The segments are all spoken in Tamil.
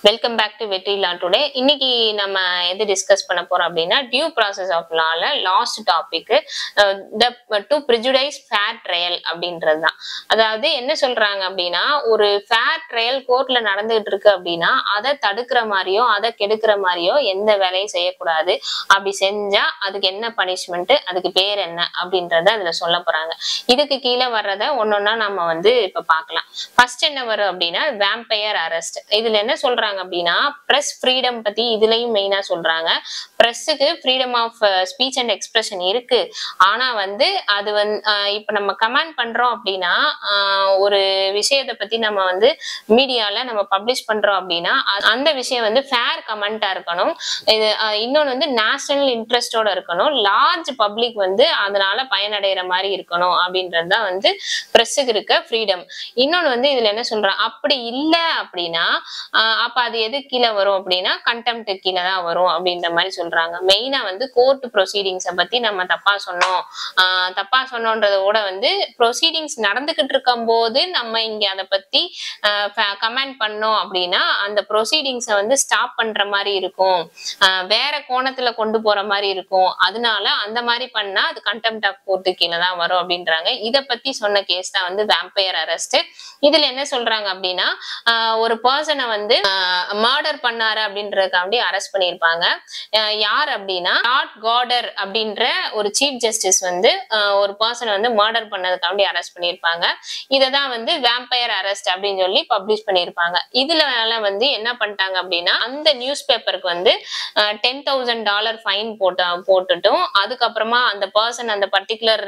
வெல்கம் பேக் டு வெற்றி லா டுடே இன்னைக்கு நம்ம எது டிஸ்கஸ் பண்ண போறோம் அப்படின்னா டியூ ப்ராசஸ் ஆஃப் லால last topic the to prejudice fair trial அப்படின்றது தான் அதாவது என்ன சொல்றாங்க அப்படின்னா ஒரு ஃபேர் ட்ரையல் கோர்ட்ல நடந்துகிட்டு இருக்கு அப்படின்னா அதை தடுக்கிற மாதிரியோ அதை கெடுக்கிற மாதிரியோ எந்த வேலையும் செய்யக்கூடாது அப்படி செஞ்சா அதுக்கு என்ன பனிஷ்மெண்ட் அதுக்கு பேர் என்ன அப்படின்றத அதுல சொல்ல போறாங்க இதுக்கு கீழே வர்றத ஒன்னொன்னா நம்ம வந்து இப்ப பார்க்கலாம் ஃபர்ஸ்ட் என்ன வரும் அப்படின்னா வேம்பயர் அரெஸ்ட் இதுல என்ன சொல்றாங்க அப்படின்னா பிரஸ் ஃப்ரீடம் பத்தி இதுலயும் மெயினா சொல்றாங்க பிரஸ்ஸுக்கு freedom of speech and expression இருக்கு ஆனா வந்து அது வந்து இப்ப நம்ம கமெண்ட் பண்றோம் அப்படின்னா ஆஹ் ஒரு விஷயத்தை பத்தி நம்ம வந்து மீடியால நம்ம பப்ளிஷ் பண்றோம் அப்படின்னா அ- அந்த விஷயம் வந்து ஃபேர் கமெண்டா இருக்கணும் இது ஆஹ் இன்னொன்னு வந்து நேஷனல் இன்ட்ரெஸ்டோட இருக்கணும் லார்ஜ் பப்ளிக் வந்து அதனால பயனடைகிற மாதிரி இருக்கணும் அப்படின்றது தான் வந்து பிரஸ்ஸுக்கு இருக்க ஃப்ரீடம் இன்னொன்னு வந்து இதுல என்ன சொல்றான் அப்படி இல்லை அப்படின்னா ஆஹ் அப்ப அது எது கீழே வரும் அப்படின்னா கண்டெம்ட் கீழே தான் வரும் அப்படின்ற மாதிரி சொல்றாங்க மெயினா வந்து கோர்ட் ப்ரொசீடிங்ஸை பத்தி நம்ம தப்பா சொன்னோம் ஆஹ் தப்பா சொன்னோன்றதோட வந்து ப்ரொசீடிங்ஸ் நடந்துகிட்டு இருக்கும் போது நம்ம இங்க அதை பத்தி கமெண்ட் பண்ணோம் அப்படின்னா அந்த ப்ரொசீடிங்ஸை வந்து ஸ்டாப் பண்ற மாதிரி இருக்கும் ஆஹ் வேற கோணத்துல கொண்டு போற மாதிரி இருக்கும் அதனால அந்த மாதிரி பண்ணா அது கண்டெம்ட் ஆஃப் கோர்ட்டு கீழே தான் வரும் அப்படின்றாங்க இத பத்தி சொன்ன கேஸ் தான் வந்து வேம்பயர் அரெஸ்ட் இதுல என்ன சொல்றாங்க அப்படின்னா ஆஹ் ஒரு பர்சனை வந்து மர்டர் பண்ணாரு அப்படின்றதுக்காண்டி அரெஸ்ட் பண்ணியிருப்பாங்க ஆஹ் யார் அப்படின்னா லார்ட் கார்டர் அப்படின்ற ஒரு சீஃப் ஜஸ்டிஸ் வந்து ஆஹ் ஒரு பர்சனை வந்து மர்டர் பண்ணதுக்காண்டி அரெஸ்ட் பண்ணியிருப்பாங்க இதை தான் வந்து வேம்பயர் அரெஸ்ட் அப்படின்னு சொல்லி பப்ளிஷ் பண்ணியிருப்பாங்க இதுல வந்து என்ன பண்ணிட்டாங்க அப்படின்னா அந்த நியூஸ் பேப்பருக்கு வந்து டென் தௌசண்ட் டாலர் ஃபைன் போட்ட போட்டுட்டும் அதுக்கப்புறமா அந்த பர்சன் அந்த பர்டிகுலர்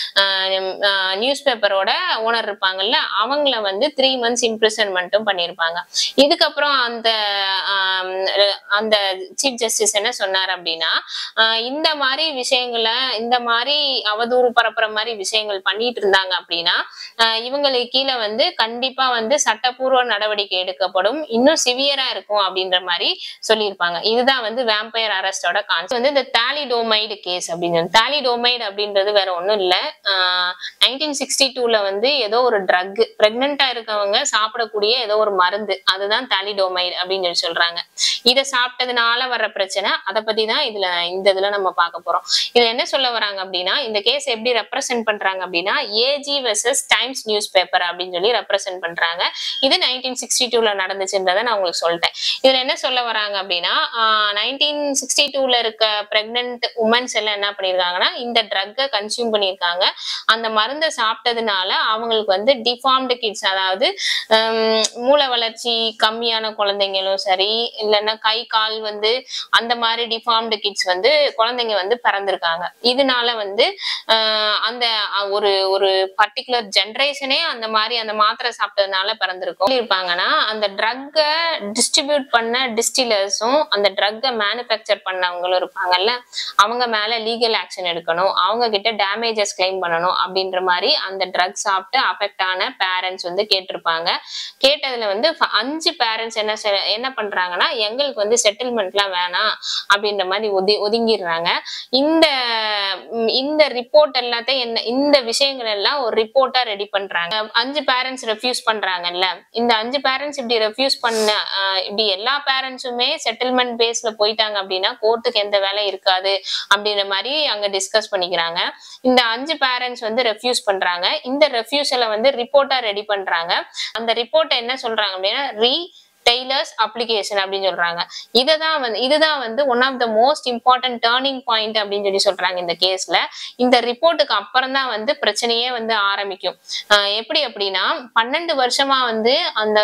நியூஸ் பேப்பரோட ஓனர் இருப்பாங்கல்ல அவங்கள வந்து த்ரீ மந்த்ஸ் இம்ப்ரிசன்மெண்ட்டும் பண்ணியிருப்பாங்க இதுக்கப்புறம் அந்த ஆம், அந்த சீஃப் ஜஸ்டிஸ் என்ன சொன்னார் அப்படின்னா ஆஹ் இந்த மாதிரி விஷயங்களை இந்த மாதிரி அவதூறு பரப்புற மாதிரி விஷயங்கள் பண்ணிட்டு இருந்தாங்க அப்படின்னா ஆஹ் இவங்களுக்கு கீழே வந்து கண்டிப்பா வந்து சட்டப்பூர்வ நடவடிக்கை எடுக்கப்படும் இன்னும் சிவியரா இருக்கும் அப்படின்ற மாதிரி சொல்லியிருப்பாங்க இதுதான் வந்து வேம்பயர் அரெஸ்டோட கான்செப்ட் வந்து இந்த தாலிடோமைடு கேஸ் அப்படின்னு தாலிடோமைடு அப்படின்றது வேற ஒண்ணும் இல்ல நைன்டீன் சிக்ஸ்டி டூல வந்து ஏதோ ஒரு ட்ரக் பிரெக்னெண்டா இருக்கவங்க சாப்பிடக்கூடிய ஏதோ ஒரு மருந்து அதுதான் தாலிடோமைடு அப்படின்னு சொல்லி சொல்றாங்க இதை சாப்பிட்டதுனால வர்ற பிரச்சனை அதை பத்தி தான் இதுல இந்த இதுல நம்ம பார்க்க போறோம் இதுல என்ன சொல்ல வராங்க அப்படின்னா இந்த கேஸ் எப்படி ரெப்ரசென்ட் பண்றாங்க அப்படின்னா AG versus Times newspaper அப்படின்னு சொல்லி ரெப்ரசென்ட் பண்றாங்க இது நைன்டீன் சிக்ஸ்டி டூல நடந்துச்சுன்றதை நான் உங்களுக்கு சொல்லிட்டேன் இதுல என்ன சொல்ல வராங்க அப்படின்னா நைன்டீன் சிக்ஸ்டி டூல இருக்க பிரெக்னென்ட் உமன்ஸ் எல்லாம் என்ன பண்ணிருக்காங்கன்னா இந்த ட்ரக்கை கன்சியூம் பண்ணியிருக்காங்க அந்த மருந்தை சாப்பிட்டதுனால அவங்களுக்கு வந்து டிஃபார்ம்டு கிட்ஸ் அதாவது ஹம், மூளை வளர்ச்சி கம்மியான குழந்தைங்களும் சரி இல்லைன்னா கை கால் வந்து அந்த மாதிரி டிஃபார்ம்டு கிட்ஸ் வந்து குழந்தைங்க வந்து பிறந்திருக்காங்க இதனால வந்து ஆஹ், அந்த அஹ், ஒரு ஒரு பர்டிகுலர் ஜென்ரேஷனே அந்த மாதிரி அந்த மாத்திரை சாப்பிட்டதுனால பிறந்திருக்கும் இருப்பாங்கன்னா அந்த ட்ரக்கை டிஸ்ட்ரிபியூட் பண்ண டிஸ்டிலர்ஸும் அந்த ட்ரக்கை மேனுஃபேக்சர் பண்ணவங்களும் இருப்பாங்கல்ல அவங்க மேல லீகல் ஆக்ஷன் எடுக்கணும் அவங்க கிட்ட டேமேஜஸ் கிளைம் பண்ணணும் அப்படின்ற மாதிரி அந்த ட்ரக் சாப்பிட்டு அஃபெக்ட் ஆன பேரண்ட்ஸ் வந்து கேட்டிருப்பாங்க கேட்டதுல வந்து ஃப- அஞ்சு பேரண்ட்ஸ் என்ன செ- என்ன பண்றாங்கன்னா எங்களுக்கு வந்து செட்டில்மெண்ட்லாம் வேணாம் அப்படின்ற மாதிரி ஒதி ஒதுங்கிடுறாங்க இந்த ம், இந்த ரிப்போர்ட் எல்லாத்தையும் என்ன இந்த விஷயங்கள் எல்லாம் ஒரு ரிப்போர்ட்டா ரெடி பண்றாங்க அஞ்சு பேரண்ட்ஸ் ரெஃப்யூஸ் பண்றாங்கல்ல இந்த அஞ்சு பேரண்ட்ஸ் இப்படி ரெஃப்யூஸ் பண்ண ஆஹ், இப்படி எல்லா பேரண்ட்ஸுமே செட்டில்மெண்ட் பேஸ்ல போயிட்டாங்க அப்படின்னா கோர்ட்டுக்கு எந்த வேலை இருக்காது அப்படின்ற மாதிரி அங்க டிஸ்கஸ் பண்ணிக்கிறாங்க இந்த அஞ்சு பேரண்ட்ஸ் வந்து ரெஃப்யூஸ் பண்றாங்க இந்த ரெஃப்யூஸலை வந்து ரிப்போர்ட்டா ரெடி பண்றாங்க அந்த ரிப்போர்ட்டை என்ன சொல்றாங்க அப்படின்னா ரீ டெய்லர்ஸ் அப்ளிகேஷன் அப்படின்னு சொல்றாங்க இதுதான் வந்து இதுதான் வந்து one of the most important turning point அப்படின்னு சொல்லி சொல்றாங்க இந்த கேஸ்ல இந்த ரிப்போர்ட்டுக்கு அப்புறம் தான் வந்து பிரச்சனையே வந்து ஆரம்பிக்கும் ஆஹ் எப்படி அப்படின்னா பன்னெண்டு வருஷமா வந்து அந்த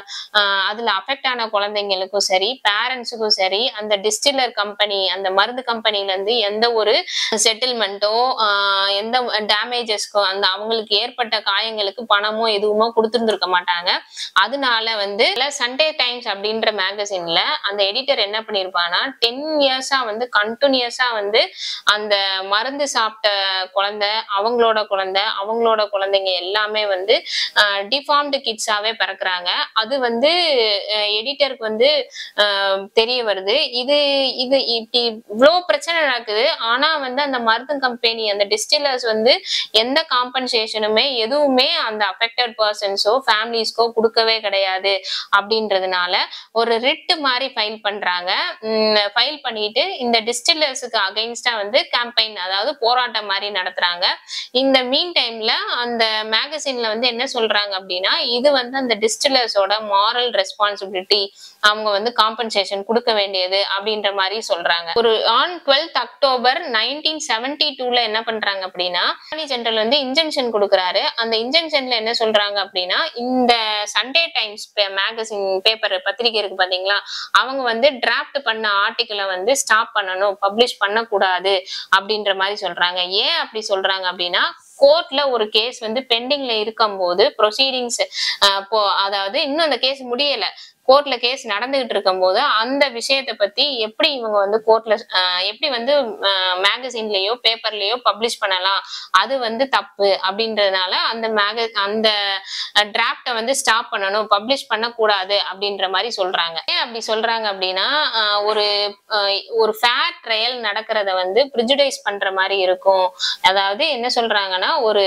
ஆஹ் அதுல அஃபெக்ட் ஆன குழந்தைங்களுக்கும் சரி பேரண்ட்ஸுக்கும் சரி அந்த டிஸ்டிலர் கம்பெனி அந்த மருந்து கம்பெனில இருந்து எந்த ஒரு செட்டில்மெண்ட்டோ எந்த டேமேஜஸ்க்கோ அந்த அவங்களுக்கு ஏற்பட்ட காயங்களுக்கு பணமோ எதுவுமோ கொடுத்துருந்துருக்க மாட்டாங்க அதனால வந்து சண்டே டைம்ஸ் அப்படின்ற மேகசின்ல அந்த எடிட்டர் என்ன பண்ணிருப்பான்னா டென் இயர்ஸா வந்து கண்டினியூஸா வந்து அந்த மருந்து சாப்பிட்ட குழந்தை அவங்களோட குழந்தை அவங்களோட குழந்தைங்க எல்லாமே வந்து டிஃபார்ம்டு கிட்ஸாவே பிறக்குறாங்க அது வந்து எடிட்டருக்கு வந்து ஆஹ் தெரிய வருது இது இது இப்படி இவ்வளோ பிரச்சனை நடக்குது ஆனா வந்து அந்த மருந்து கம்பெனி அந்த டிஸ்டிலர்ஸ் வந்து எந்த காம்பன்சேஷனுமே எதுவுமே அந்த அஃபெக்டட் பர்சன்ஸோ ஃபேமிலிஸ்க்கோ கொடுக்கவே கிடையாது அப்படின்றது அப்படின்றதுனால ஒரு ரிட் மாதிரி ஃபைல் பண்றாங்க ஃபைல் பண்ணிட்டு இந்த டிஸ்டில்லர்ஸுக்கு அகைன்ஸ்டா வந்து கேம்பெயின் அதாவது போராட்டம் மாதிரி நடத்துறாங்க இந்த மீன் டைம்ல அந்த மேகசின்ல வந்து என்ன சொல்றாங்க அப்படின்னா இது வந்து அந்த டிஸ்டில்லர்ஸோட மாரல் ரெஸ்பான்சிபிலிட்டி அவங்க வந்து காம்பன்சேஷன் கொடுக்க வேண்டியது அப்படின்ற மாதிரி சொல்றாங்க ஒரு on twelfth October nineteen seventy டூல என்ன பண்றாங்க அப்படின்னா அட்டார்னி ஜெனரல் வந்து இன்ஜெக்ஷன் கொடுக்குறாரு அந்த இன்ஜெக்ஷன்ல என்ன சொல்றாங்க அப்படின்னா இந்த சண்டே டைம்ஸ் மேகசின் பேப்பர் பத்திரிகை இருக்கு பாத்தீங்களா அவங்க வந்து டிராஃப்ட் பண்ண ஆர்டிக்கிளை வந்து ஸ்டாப் பண்ணணும் பப்ளிஷ் பண்ணக்கூடாது அப்படின்ற மாதிரி சொல்றாங்க ஏன் அப்படி சொல்றாங்க அப்படின்னா கோர்ட்ல ஒரு கேஸ் வந்து பெண்டிங்ல இருக்கும்போது ப்ரொசீடிங்ஸ் அதாவது இன்னும் அந்த கேஸ் முடியல கோர்ட்ல கேஸ் நடந்துகிட்டு இருக்கும்போது அந்த விஷயத்தை பத்தி எப்படி இவங்க வந்து கோர்ட்ல எப்படி வந்து மேகசின்லயோ பேப்பர்லயோ பப்ளிஷ் பண்ணலாம் அது வந்து தப்பு அப்படின்றதுனால அந்த மேக அந்த டிராப்டை வந்து ஸ்டாப் பண்ணணும் பப்ளிஷ் பண்ணக்கூடாது அப்படின்ற மாதிரி சொல்றாங்க ஏன் அப்படி சொல்றாங்க அப்படின்னா ஆஹ் ஒரு ஆஹ் ஒரு ஃபேர் ட்ரையல் நடக்கிறத வந்து ப்ரிஜுடைஸ் பண்ற மாதிரி இருக்கும் அதாவது என்ன சொல்றாங்கன்னா ஒரு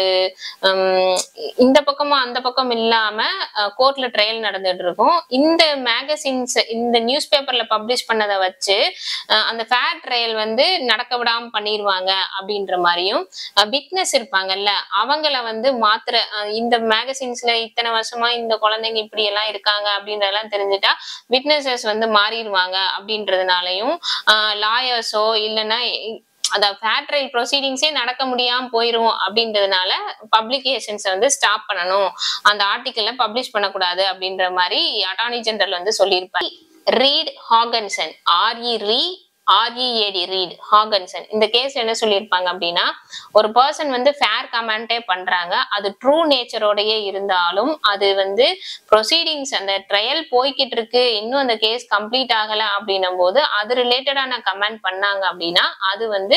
ஹம், இந்த பக்கமும் அந்த பக்கம் இல்லாம கோர்ட்ல ட்ரையல் நடந்துட்டு இருக்கும் இந்த மேகசின்ஸ் இந்த நியூஸ் பேப்பர்ல பப்ளிஷ் பண்ணதை வச்சு அஹ், அந்த ஃபேர் ட்ரையல் வந்து நடக்க விடாம பண்ணிடுவாங்க அப்படின்ற மாதிரியும் விட்னஸ் இருப்பாங்கல்ல அவங்கள வந்து மாத்திர அஹ், இந்த மேகசின்ஸ்ல இத்தனை வருஷமா இந்த குழந்தைங்க இப்படி எல்லாம் இருக்காங்க அப்படின்றதெல்லாம் தெரிஞ்சுட்டா விட்னஸஸ் வந்து மாறிடுவாங்க அப்படின்றதுனாலையும் லாயர்ஸோ இல்லைன்னா அதாவது ஃபேர் ட்ரையல் ப்ரொசீடிங்ஸே நடக்க முடியாம போயிரும் அப்படின்றதுனால பப்ளிகேஷன்ஸை வந்து ஸ்டாப் பண்ணணும் அந்த ஆர்டிக்கல்ல பப்ளிஷ் பண்ணக்கூடாது அப்படின்ற மாதிரி அட்டார்னி ஜெனரல் வந்து சொல்லியிருப்பார் Read Huggonson R E re R E A D Read Huggonson இந்த கேஸ் என்ன சொல்லியிருப்பாங்க அப்படின்னா ஒரு பர்சன் வந்து ஃபேர் கமெண்டே பண்றாங்க அது ட்ரூ நேச்சரோடயே இருந்தாலும் அது வந்து ப்ரொசீடிங்ஸ் அந்த ட்ரையல் போய்கிட்டு இருக்கு இன்னும் அந்த கேஸ் கம்ப்ளீட் ஆகல அப்படின்னும் போது அது ரிலேட்டடான கமெண்ட் பண்ணாங்க அப்படின்னா அது வந்து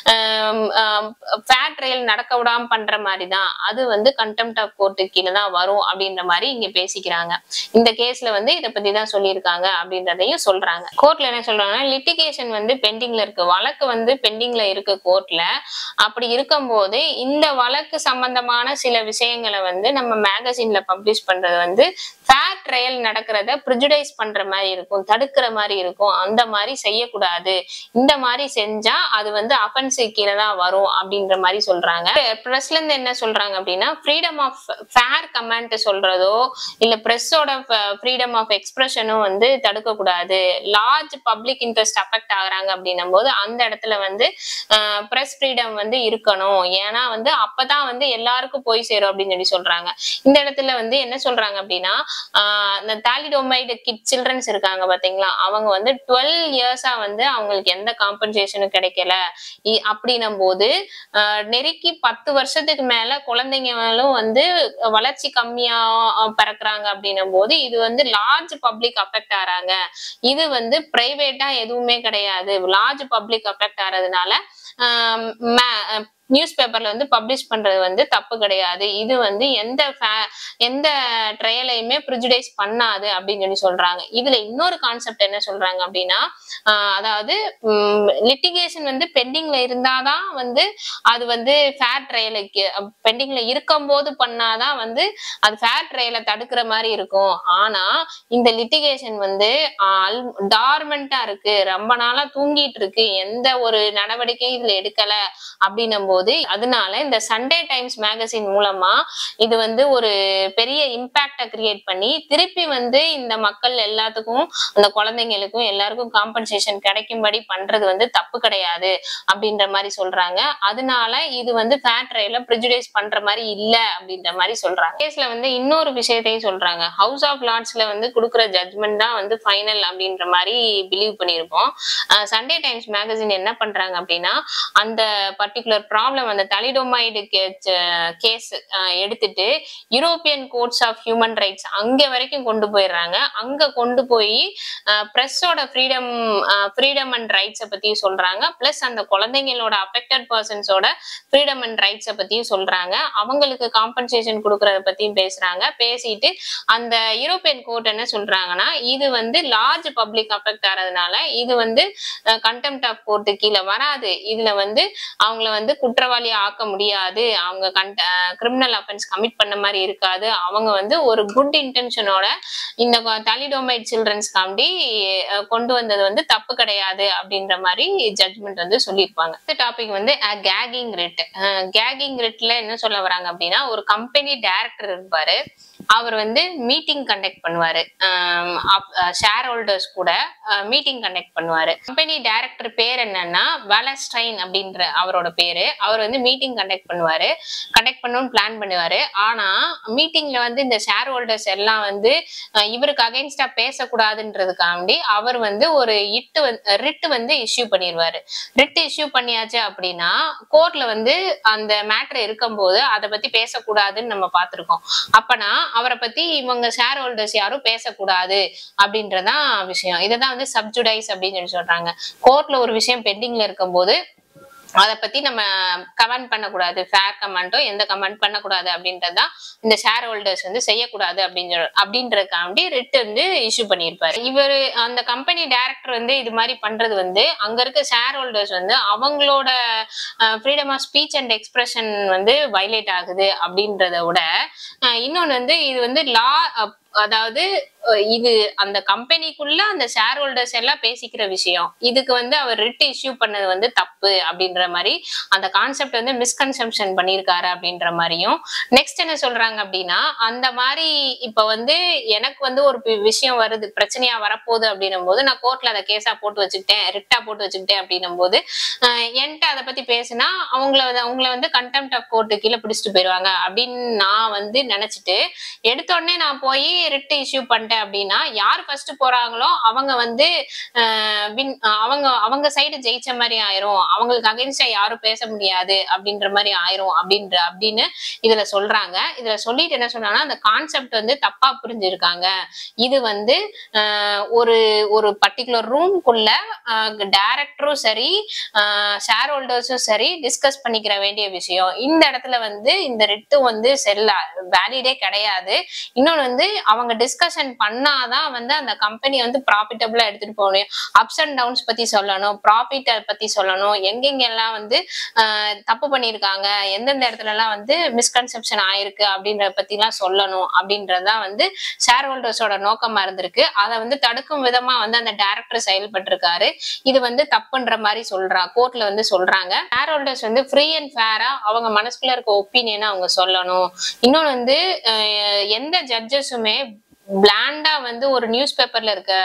ஃபேர் ட்ரையல் நடக்க விடாம பண்ற மாதிரி தான் அது வந்து கண்டெம்ட் ஆஃப் கோர்ட்டு கீழே தான் வரும் அப்படின்ற மாதிரி இங்க பேசிக்கிறாங்க இந்த கேஸ்ல வந்து இதை பத்தி தான் சொல்லியிருக்காங்க அப்படின்றதையும் சொல்றாங்க கோர்ட்ல என்ன சொல்றாங்கன்னா லிட்டிகேஷன் வந்து பெண்டிங்ல இருக்கு வழக்கு வந்து பெண்டிங்ல இருக்கு கோர்ட்ல அப்படி இருக்கும்போது இந்த வழக்கு சம்பந்தமான சில விஷயங்களை வந்து நம்ம மேகசின்ல பப்ளிஷ் பண்றது வந்து ஃபேர் ட்ரையல் நடக்கிறத ப்ரிஜுடைஸ் பண்ற மாதிரி இருக்கும் தடுக்கிற மாதிரி இருக்கும் அந்த மாதிரி செய்யக்கூடாது இந்த மாதிரி செஞ்சா அது வந்து அஃபென்ஸு கீழே தான் வரும் அப்படின்ற மாதிரி சொல்றாங்க பிரஸ்ல இருந்து என்ன சொல்றாங்க அப்படின்னா ஃப்ரீடம் ஆஃப் ஃபேர் கமெண்ட் சொல்றதோ இல்ல பிரஸ்ஸோட ஃப்ரீடம் ஆஃப் எக்ஸ்பிரஷனும் வந்து தடுக்க கூடாது லார்ஜ் பப்ளிக் இன்ட்ரெஸ்ட் அஃபெக்ட் ஆகுறாங்க அப்படின்னும் போது அந்த இடத்துல வந்து பிரஸ் ஃப்ரீடம் வந்து இருக்கணும் ஏன்னா வந்து அப்பதான் வந்து எல்லாருக்கும் போய் சேரும் அப்படின்னு சொல்லி சொல்றாங்க இந்த இடத்துல வந்து என்ன சொல்றாங்க அப்படின்னா ஆஹ் இந்த தாலிடோமைடு கிட் சில்ட்ரன்ஸ் இருக்காங்க பாத்தீங்களா அவங்க வந்து டுவெல் இயர்ஸா வந்து அவங்களுக்கு எந்த காம்பன்சேஷனும் கிடைக்கல இ- அப்படின்னும் போது ஆஹ் நெருக்கி பத்து வருஷத்துக்கு மேல குழந்தைங்களும் வந்து வளர்ச்சி கம்மியா ஆஹ் பிறக்குறாங்க அப்படின்னும் போது இது வந்து லார்ஜ் பப்ளிக் அஃபெக்ட் ஆறாங்க இது வந்து பிரைவேட்டா எதுவுமே கிடையாது லார்ஜ் பப்ளிக் அஃபெக்ட் ஆறதுனால நியூஸ் பேப்பர்ல வந்து பப்ளிஷ் பண்றது வந்து தப்பு கிடையாது இது வந்து எந்த fa- எந்த ட்ரையலையுமே ப்ரிஜுடைஸ் பண்ணாது அப்படின்னு சொல்லி சொல்றாங்க இதுல இன்னொரு கான்செப்ட் என்ன சொல்றாங்க அப்படின்னா ஆஹ் அதாவது லிட்டிகேஷன் வந்து பெண்டிங்ல இருந்தாதான் வந்து அது வந்து ஃபேர் ட்ரையலுக்கு பெண்டிங்ல இருக்கும்போது பண்ணாதான் வந்து அது ஃபேர் ட்ரையலை தடுக்கிற மாதிரி இருக்கும் ஆனா இந்த லிட்டிகேஷன் வந்து டார்மெண்டா இருக்கு ரொம்ப நாளா தூங்கிட்டு இருக்கு எந்த ஒரு நடவடிக்கையும் இதுல எடுக்கல அப்படின்னும் போது அதனால இந்த சண்டே டைம்ஸ் மேகசின் மூலமா இது வந்து ஒரு பெரிய இம்பாக்ட கிரியேட் பண்ணி திருப்பி வந்து இந்த மக்கள் எல்லாத்துக்கும் அந்த குழந்தைங்களுக்கும் எல்லாருக்கும் காம்பன்சேஷன் கிடைக்கும்படி பண்றது வந்து தப்பு கிடையாது அப்படின்ற மாதிரி சொல்றாங்க அதனால இது வந்து ஃபேர் ட்ரையல ப்ரிஜுடைஸ் பண்ற மாதிரி இல்ல அப்படின்ற மாதிரி சொல்றாங்க கேஸ்ல வந்து இன்னொரு விஷயத்தையும் சொல்றாங்க ஹவுஸ் ஆஃப் லார்ட்ஸ்ல வந்து கொடுக்குற ஜட்மெண்ட் தான் வந்து ஃபைனல் அப்படின்ற மாதிரி பிலீவ் பண்ணியிருப்போம் சண்டே டைம்ஸ் மேகசின் என்ன பண்றாங்க அப்படின்னா அந்த பர்டிகுலர் ப்ராப்ளம் அந்த தலிடோமைடு கேஸ் எடுத்துட்டு European courts of human rights அங்க வரைக்கும் கொண்டு போயிடுறாங்க அங்க கொண்டு போய் பிரஸ்ஸோட ஃப்ரீடம் ஃப்ரீடம் அண்ட் ரைட்ஸை பத்தியும் சொல்றாங்க பிளஸ் அந்த குழந்தைங்களோட அஃபெக்டட் பர்சன்ஸோட ஃப்ரீடம் அண்ட் ரைட்ஸை பத்தியும் சொல்றாங்க அவங்களுக்கு காம்பன்சேஷன் கொடுக்கறத பத்தியும் பேசுறாங்க பேசிட்டு அந்த யூரோப்பியன் கோர்ட் என்ன சொல்றாங்கன்னா இது வந்து லார்ஜ் பப்ளிக் அஃபெக்ட் ஆறதுனால இது வந்து கண்டெம்ட் ஆஃப் கோர்ட்டு கீழே வராது இதுல வந்து அவங்கள வந்து குற்ற குற்றவாளி ஆக்க முடியாது அவங்க கண்ட கிரிமினல் அஃபென்ஸ் கமிட் பண்ண மாதிரி இருக்காது அவங்க வந்து ஒரு குட் இன்டென்ஷனோட இந்த தலிடோமைட் சில்ட்ரன்ஸ்காண்டி அஹ், கொண்டு வந்தது வந்து தப்பு கிடையாது அப்படின்ற மாதிரி ஜட்மெண்ட் வந்து சொல்லியிருப்பாங்க இந்த டாபிக் வந்து கேகிங் ரிட் கேகிங் ரிட்ல என்ன சொல்ல வராங்க அப்படின்னா ஒரு கம்பெனி டைரக்டர் இருப்பாரு அவர் வந்து மீட்டிங் கண்டக்ட் பண்ணுவாரு ஷேர் ஹோல்டர்ஸ் கூட மீட்டிங் கண்டக்ட் பண்ணுவாரு கம்பெனி டைரக்டர் பேர் என்னன்னா வலஸ்டைன் அப்படின்ற அவரோட பேரு அவர் வந்து மீட்டிங் கண்டக்ட் பண்ணுவாரு கண்டக்ட் பண்ணணும்னு பிளான் பண்ணுவாரு ஆனா மீட்டிங்ல வந்து இந்த ஷேர் ஹோல்டர்ஸ் எல்லாம் வந்து அஹ், இவருக்கு அகைன்ஸ்டா பேசக்கூடாதுன்றதுக்காண்டி அவர் வந்து ஒரு இட்டு ரிட் வந்து இஷ்யூ பண்ணிடுவாரு ரிட் இஷ்யூ பண்ணியாச்சு அப்படின்னா கோர்ட்ல வந்து அந்த மேட்ரு இருக்கும்போது அதை பத்தி பேசக்கூடாதுன்னு நம்ம பார்த்திருக்கோம் அப்பனா அவரை பத்தி இவங்க ஷேர் ஹோல்டர்ஸ் யாரும் பேசக்கூடாது அப்படின்றதான் விஷயம் இதுதான் வந்து சப்ஜுடைஸ் அப்படின்னு சொல்லி சொல்றாங்க கோர்ட்ல ஒரு விஷயம் பெண்டிங்ல இருக்கும்போது அதை பத்தி நம்ம கமெண்ட் பண்ணக்கூடாது ஃபேர் கமெண்ட்டோ எந்த கமெண்ட் பண்ணக்கூடாது அப்படின்றதுதான் இந்த ஷேர் ஹோல்டர்ஸ் வந்து செய்யக்கூடாது அப்படின்ற அப்படின்றதுக்காண்டி ரிட் வந்து இஷ்யூ பண்ணியிருப்பாரு இவர் அந்த கம்பெனி டைரக்டர் வந்து இது மாதிரி பண்றது வந்து அங்க இருக்க ஷேர் ஹோல்டர்ஸ் வந்து அவங்களோட freedom of speech and expression வந்து வைலேட் ஆகுது அப்படின்றத விட அஹ் இன்னொன்னு வந்து இது வந்து லா அதாவது அஹ் இது அந்த கம்பெனிக்குள்ள அந்த ஷேர் ஹோல்டர்ஸ் எல்லாம் பேசிக்கிற விஷயம் இதுக்கு வந்து அவர் ரிட் இஷ்யூ பண்ணது வந்து தப்பு அப்படின்ற மாதிரி அந்த கான்செப்ட் வந்து மிஸ்கன்செப்ஷன் பண்ணியிருக்காரு அப்படின்ற மாதிரியும் நெக்ஸ்ட் என்ன சொல்றாங்க அப்படின்னா அந்த மாதிரி இப்ப வந்து எனக்கு வந்து ஒரு பி- விஷயம் வருது பிரச்சனையா வரப்போகுது அப்படின்னும் போது நான் கோர்ட்ல அதை கேஸா போட்டு வச்சுக்கிட்டேன் ரிட்டா போட்டு வச்சுக்கிட்டேன் அப்படின்னும் போது ஆஹ் என்கிட்ட அதை பத்தி பேசினா அவங்கள வந்து அவங்கள வந்து கண்டெம்ட் ஆஃப் கோர்ட்டு கீழே பிடிச்சிட்டு போயிடுவாங்க அப்படின்னு நான் வந்து நினைச்சிட்டு எடுத்த உடனே நான் போய் ரிட் இஷ்யூ பண்ணிட்டேன் அப்படின்னா யார் ஃபர்ஸ்ட் போறாங்களோ அவங்க வந்து ஆஹ் win- ஆஹ் அவங்க அவங்க சைடு ஜெயிச்ச மாதிரி ஆயிரும் அவங்களுக்கு அகைன்ஸ்டா யாரும் பேச முடியாது அப்படின்ற மாதிரி ஆயிரும் அப்படின்ற அப்படின்னு இதுல சொல்றாங்க இதுல சொல்லிட்டு என்ன சொன்னாங்கன்னா அந்த கான்செப்ட் வந்து தப்பா புரிஞ்சிருக்காங்க இது வந்து ஆஹ் ஒரு ஒரு பர்டிகுலர் ரூம்குள்ள டைரக்டரும் சரி ஷேர் ஹோல்டர்ஸும் சரி டிஸ்கஸ் பண்ணிக்கிற வேண்டிய விஷயம் இந்த இடத்துல வந்து இந்த ரிட்டும் வந்து செல்ல வேலிடே கிடையாது இன்னொன்னு வந்து அவங்க டிஸ்கஷன் பண்ணாதான் வந்து அந்த கம்பெனி வந்து ப்ராஃபிட்டபிளா எடுத்துட்டு போக முடியும் அப்ஸ் அண்ட் டவுன்ஸ் பத்தி சொல்லணும் ப்ராஃபிட் பத்தி சொல்லணும் எங்கெங்கெல்லாம் வந்து ஆஹ் தப்பு பண்ணியிருக்காங்க எந்தெந்த இடத்துல எல்லாம் வந்து மிஸ்கன்செப்ஷன் ஆயிருக்கு அப்படின்றத பத்தி எல்லாம் சொல்லணும் அப்படின்றதுதான் வந்து ஷேர் ஹோல்டர்ஸோட நோக்கமா இருந்திருக்கு அதை வந்து தடுக்கும் விதமா வந்து அந்த டைரக்டர் செயல்பட்டிருக்காரு இது வந்து தப்புன்ற மாதிரி சொல்றா கோர்ட்ல வந்து சொல்றாங்க ஷேர் ஹோல்டர்ஸ் வந்து ஃப்ரீ அண்ட் ஃபேரா அவங்க மனசுக்குள்ள இருக்க ஒப்பீனியனை அவங்க சொல்லணும் இன்னொன்னு வந்து அஹ், எந்த ஜட்ஜஸுமே பிளாண்டா வந்து ஒரு நியூஸ் பேப்பர்ல இருக்க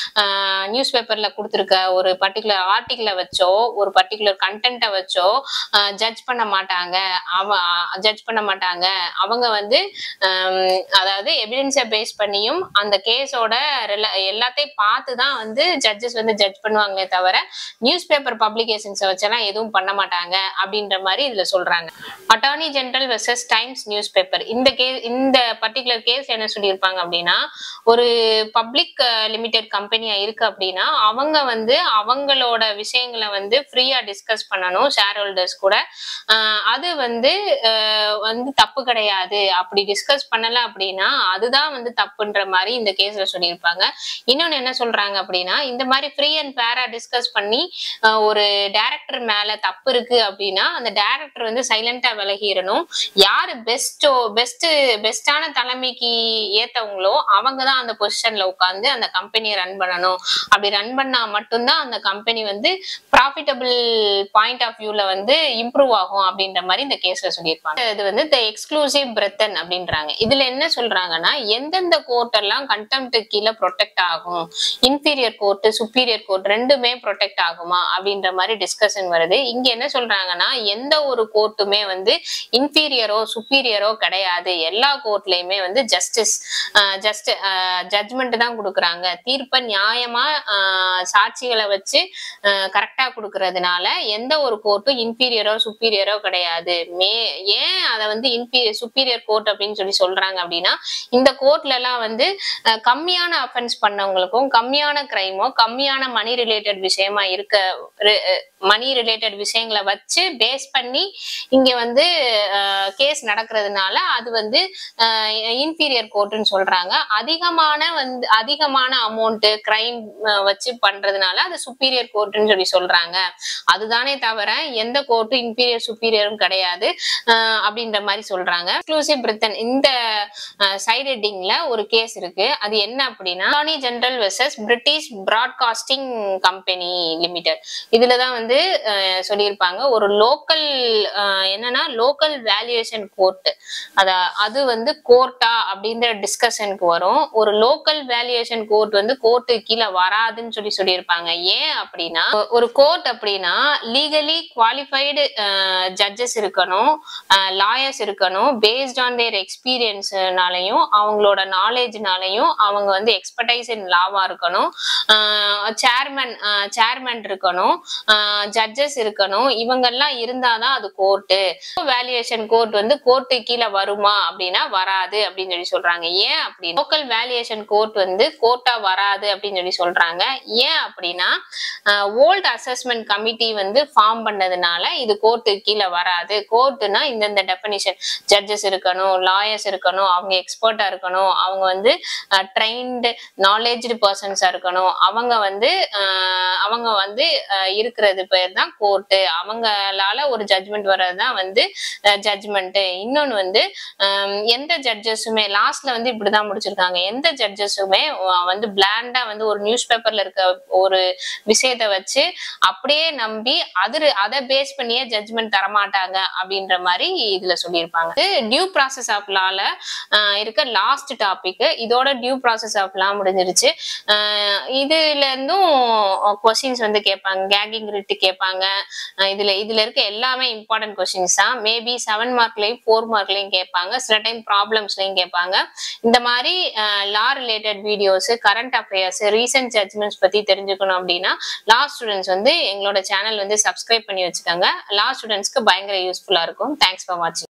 நியூஸ் பேப்பர்ல கொடுத்துருக்க ஒரு பர்டிகுலர் ஆர்டிகிள வச்சோ ஒரு பர்டிகுலர் கண்டென்ட்டை வச்சோ ஜட்ஜ் பண்ண மாட்டாங்க அவ ஜட்ஜ் பண்ண மாட்டாங்க அவங்க வந்து ஹம், அதாவது எவிடன்ஸை பேஸ் பண்ணியும் அந்த கேஸோட எல்லாத்தையும் பார்த்து தான் வந்து ஜட்ஜஸ் வந்து ஜட்ஜ் பண்ணுவாங்களே தவிர நியூஸ் பேப்பர் பப்ளிகேஷன்ஸை வச்செல்லாம் எதுவும் பண்ண மாட்டாங்க அப்படின்ற மாதிரி இதுல சொல்றாங்க attorney general versus Times newspaper இந்த கே இந்த பர்டிகுலர் கேஸ் என்ன சொல்லியிருப்பாங்க அப்படின்னா ஒரு பப்ளிக் லிமிடெட் கம்பெனியா இருக்கு அப்படின்னா அவங்க வந்து அவங்களோட விஷயங்களை வந்து ஃப்ரீயா டிஸ்கஸ் பண்ணணும் ஷேர் ஹோல்டர்ஸ் கூட ஆஹ் அது வந்து ஆஹ் வந்து தப்பு கிடையாது அப்படி டிஸ்கஸ் பண்ணல அப்படின்னா அதுதான் வந்து தப்புன்ற மாதிரி இந்த கேஸ்ல சொல்லியிருப்பாங்க இன்னொன்னு என்ன சொல்றாங்க அப்படின்னா இந்த மாதிரி ஃப்ரீ அண்ட் ஃபேரா டிஸ்கஸ் பண்ணி ஆஹ் ஒரு டைரக்டர் மேல தப்பு இருக்கு அப்படின்னா அந்த டைரக்டர் வந்து சைலண்டா விலகிடணும் யாரு பெஸ்டோ பெஸ்ட் பெஸ்டான தலைமைக்கு ஏத்தவங்களோ அவங்க தான் அந்த பொசிஷன்ல உட்காந்து அந்த கம்பெனியை ரன் பண்ணணும் அப்படி ரன் பண்ணா மட்டும்தான் அந்த கம்பெனி வந்து ப்ராஃபிட்டபிள் பாயிண்ட் ஆஃப் வியூல வந்து இம்ப்ரூவ் ஆகும் அப்படின்ற மாதிரி இந்த கேஸ்ல சொல்லியிருப்பாங்க இது வந்து த எக்ஸ்க்ளூசிவ் பிரெத்தன் அப்படின்றாங்க இதுல என்ன சொல்றாங்கன்னா எந்தெந்த கோர்ட் எல்லாம் கண்டெம்ட் கீழே ப்ரொடெக்ட் ஆகும் இன்ஃபீரியர் கோர்ட் சுப்பீரியர் கோர்ட் ரெண்டுமே ப்ரொடெக்ட் ஆகுமா அப்படின்ற மாதிரி டிஸ்கஷன் வருது இங்க என்ன சொல்றாங்கன்னா எந்த ஒரு கோர்ட்டுமே வந்து இன்ஃபீரியரோ சுப்பீரியரோ கிடையாது எல்லா கோர்ட்லயுமே வந்து ஜஸ்டிஸ் ஜஸ்ட் ஜட்மெண்ட் தான் கொடுக்குறாங்க தீர்ப்பை நியாயமா ஆஹ் சாட்சிகளை வச்சு கரெக்டா கொடுக்கறதுனால எந்த ஒரு கோர்ட்டும் இன்ஃபீரியரோ சுப்பீரியரோ கிடையாது மே ஏன் அதை வந்து இன்ஃபீரியர் சுப்பீரியர் கோர்ட் அப்படின்னு சொல்லி சொல்றாங்க அப்படின்னா இந்த கோர்ட்ல எல்லாம் வந்து அஹ், கம்மியான அஃபென்ஸ் பண்ணவங்களுக்கும் கம்மியான கிரைமோ கம்மியான மணி ரிலேட்டட் விஷயமா இருக்க மணி ரிலேட்டட் விஷயங்களை வச்சு பேஸ் பண்ணி இங்க வந்து கேஸ் நடக்கிறதுனால அது வந்து இன்ஃபீரியர் கோர்ட்டுன்னு சொல்றாங்க அதிகமான வந்து அதிகமான அமௌண்ட் கிரைம் வச்சு பண்றதுனால அது சுப்பீரியர் கோர்ட்டுன்னு சொல்லி சொல்றாங்க அதுதானே தவிர எந்த கோர்ட்டும் இன்பீரியர் சுப்பீரியரும் கிடையாது அஹ் அப்படின்ற மாதிரி சொல்றாங்க எக்ஸ்க்ளூசிவ் பிரிட்டன் இந்த சைட் ஹெட்டிங்ல ஒரு கேஸ் இருக்கு அது என்ன அப்படின்னா attorney general versus British Broadcasting Company Limited இதுலதான் வந்து அஹ், சொல்லியிருப்பாங்க ஒரு லோக்கல் என்னன்னா லோக்கல் வேல்யூவேஷன் கோர்ட் அத அது வந்து கோர்ட்டா அப்படின்ற டிஸ்கஷனுக்கு வரும் ஒரு லோக்கல் வேல்யூவேஷன் கோர்ட் வந்து கோர்ட்டு கீழே வராதுன்னு சொல்லி சொல்லியிருப்பாங்க ஏன் அப்படின்னா ஒ- ஒரு கோர்ட் அப்படின்னா லீகலி குவாலிஃபைடு ஜட்ஜஸ் இருக்கணும் லாயர்ஸ் இருக்கணும் பேஸ்ட் ஆன் தேர் எக்ஸ்பீரியன்ஸ்னாலையும் அவங்களோட நாலேஜ்னாலையும் அவங்க வந்து எக்ஸ்பர்டைஸ் இன் லாவா இருக்கணும் சேர்மன் சேர்மன் இருக்கணும் ஜட்ஜஸ் இருக்கணும் இவங்கெல்லாம் இருந்தாதான் அது கோர்ட்டு வேல்யூவேஷன் கோர்ட் வந்து கோர்ட்டு கீழே வருமா அப்படின்னா வராது அப்படின்னு சொல்லி சொல்றாங்க ஏன் அப்படி லோக்கல் வேல்யூவேஷன் கோர்ட் வந்து கோர்ட்டா வராது அப்படின்னு சொல்லி சொல்றாங்க ஏன் அப்படின்னா ஓல்டு அசஸ்மெண்ட் கமிட்டி வந்து ஃபார்ம் பண்ணதுனால இது கோர்ட்டு கீழே வராது கோர்ட்டுனா இந்தந்த டெஃபனிஷன் ஜட்ஜஸ் இருக்கணும் லாயர்ஸ் இருக்கணும் அவங்க எக்ஸ்பர்ட்டா இருக்கணும் அவங்க வந்து ட்ரைன்டு நாலேஜ்டு பர்சன்ஸா இருக்கணும் அவங்க வந்து அஹ், அவங்க வந்து அஹ், இருக்கிறது பேர் தான் கோர்ட்டு அவங்களால ஒரு ஜட்ஜ்மெண்ட் வர்றது தான் வந்து ஜட்ஜ்மெண்ட் இன்னொன்னு வந்து ஹம், எந்த ஜட்ஜஸுமே லாஸ்ட்ல வந்து இப்படிதான் முடிச்சிருக்காங்க எந்த ஜட்ஜஸுமே வந்து பிளாண்டா வந்து ஒரு நியூஸ் பேப்பர்ல இருக்க ஒரு விஷயத்த வச்சு அப்படியே நம்பி அது அதை பேஸ் பண்ணியே ஜட்ஜ்மெண்ட் தரமாட்டாங்க அப்படின்ற மாதிரி இதுல சொல்லியிருப்பாங்க டியூ ப்ராசஸ் ஆஃப் லால இருக்க லாஸ்ட் டாபிக் இதோட டியூ ப்ராசஸ் ஆஃப் லா முடிஞ்சிருச்சு அஹ் இதுல இருந்தும் கொஸ்டின்ஸ் வந்து கேட்பாங்க கேகிங் ரிட்டு கேட்பாங்க அஹ் இதுல இதுல இருக்க எல்லாமே இம்பார்ட்டன்ட் கொஸ்டின்ஸ் தான் மேபி செவன் மார்க்லயும் ஃபோர் மார்க்லயும் கேட்பாங்க சில டைம் ப்ராப்ளம்ஸ்லயும் கேட்பாங்க இந்த மாதிரி law related videos current affairs recent judgments பத்தி தெரிஞ்சுக்கணும் அப்படின்னா லா ஸ்டூடெண்ட்ஸ் வந்து எங்களோட சேனல் வந்து சப்ஸ்கிரைப் பண்ணி வச்சுக்கோங்க லா ஸ்டூடெண்ட்ஸ்க்கு பயங்கர யூஸ்ஃபுல்லா இருக்கும் தேங்க்ஸ் ஃபார் வாட்சிங்